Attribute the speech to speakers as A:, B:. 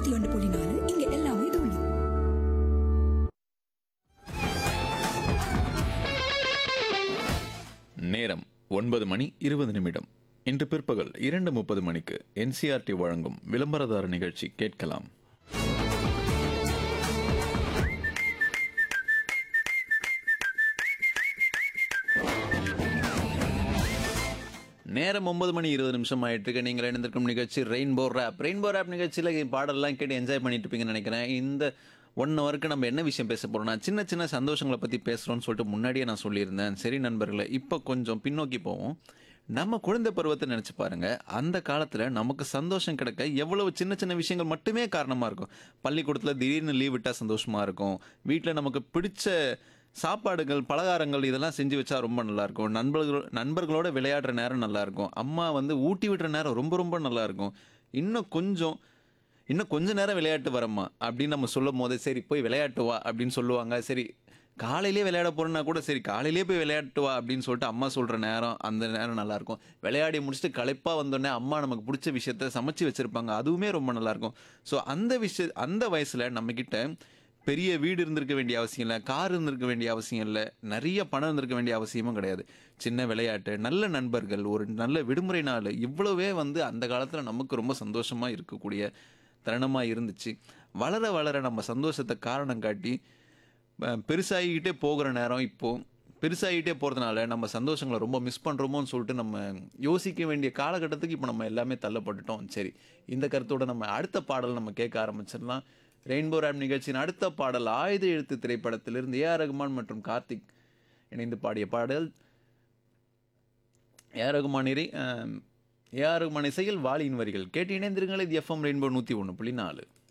A: நூத்தி ஒன்று புள்ளி நாலு இங்க எல்லாமே தூளி
B: நேரம் ஒன்பது மணி இருபது நிமிடம் இன்று பிற்பகல் இரண்டு முப்பது மணிக்கு என்சிஆர்டி வழங்கும் விளம்பரதார நிகழ்ச்சி கேட்கலாம் நேரம் ஒன்பது மணி இருபது நிமிஷம் ஆயிட்டு இருக்கு நீங்கள் இணைந்திருக்கும் நிகழ்ச்சி ரெயின்போ ரேப் ரெயின்போ ரேப் நிகழ்ச்சியில் பாடல்லாம் கேட்டு என்ஜாய் பண்ணிட்டு இருப்பீங்கன்னு நினைக்கிறேன் இந்த ஒன் ஹவருக்கு நம்ம என்ன விஷயம் பேச போறோம்னா சின்ன சின்ன சந்தோஷங்களை பற்றி பேசுகிறோம்னு சொல்லிட்டு முன்னாடியே நான் சொல்லியிருந்தேன் சரி நண்பர்களே இப்போ கொஞ்சம் பின்னோக்கி போவோம் நம்ம குழந்தை பருவத்தை நினச்சி பாருங்க அந்த காலத்தில் நமக்கு சந்தோஷம் கிடைக்க எவ்வளவு சின்ன சின்ன விஷயங்கள் மட்டுமே காரணமாக இருக்கும் பள்ளிக்கூடத்தில் திடீர்னு லீவ் விட்டால் சந்தோஷமாக இருக்கும் வீட்டில் நமக்கு பிடிச்ச சாப்பாடுகள் பலகாரங்கள் இதெல்லாம் செஞ்சு வச்சா ரொம்ப நல்லா இருக்கும் நண்பர்கள் நண்பர்களோட விளையாடுற நேரம் நல்லா இருக்கும் அம்மா வந்து ஊட்டி விடுற நேரம் ரொம்ப ரொம்ப நல்லா இருக்கும் இன்னும் கொஞ்சம் இன்னும் கொஞ்ச நேரம் விளையாட்டு வரம்மா அப்படின்னு நம்ம சொல்லும் போது சரி போய் விளையாட்டு வா அப்படின்னு சொல்லுவாங்க சரி காலையிலே விளையாட போறேன்னா கூட சரி காலையிலே போய் விளையாட்டு வா அப்படின்னு சொல்லிட்டு அம்மா சொல்ற நேரம் அந்த நேரம் நல்லா இருக்கும் விளையாடி முடிச்சுட்டு களைப்பா வந்தோடனே அம்மா நமக்கு பிடிச்ச விஷயத்த சமைச்சு வச்சிருப்பாங்க அதுவுமே ரொம்ப நல்லா இருக்கும் ஸோ அந்த விஷய அந்த வயசுல நம்ம கிட்ட பெரிய வீடு இருந்திருக்க வேண்டிய அவசியம் இல்லை கார் இருந்திருக்க வேண்டிய அவசியம் இல்லை நிறைய பணம் இருந்திருக்க வேண்டிய அவசியமும் கிடையாது சின்ன விளையாட்டு நல்ல நண்பர்கள் ஒரு நல்ல விடுமுறை நாள் இவ்வளவே வந்து அந்த காலத்தில் நமக்கு ரொம்ப சந்தோஷமாக இருக்கக்கூடிய தருணமாக இருந்துச்சு வளர வளர நம்ம சந்தோஷத்தை காரணம் காட்டி அஹ், பெருசாகிக்கிட்டே போகிற நேரம் இப்போது பெருசாகிட்டே போகிறதுனால நம்ம சந்தோஷங்களை ரொம்ப மிஸ் பண்ணுறோமோன்னு சொல்லிட்டு நம்ம யோசிக்க வேண்டிய காலகட்டத்துக்கு இப்போ நம்ம எல்லாமே தள்ளப்பட்டுட்டோம் சரி இந்த கருத்தோட நம்ம அடுத்த பாடல் நம்ம கேட்க ஆரம்பிச்சிடலாம் ரெயின்போ ரேப் நிகழ்ச்சியின் அடுத்த பாடல் ஆயுத எழுத்து திரைப்படத்திலிருந்து ஏஆர் ரகுமான் மற்றும் கார்த்திக் இணைந்து பாடிய பாடல் ஏஆர் ரகுமான் இறை ஏஆர் ரகுமான் இசையில் வாலியின் வரிகள் கேட்டு இணைந்திருங்கள் இது எஃப்எம் ரெயின்போ நூற்றி ஒன்று புள்ளி நாலு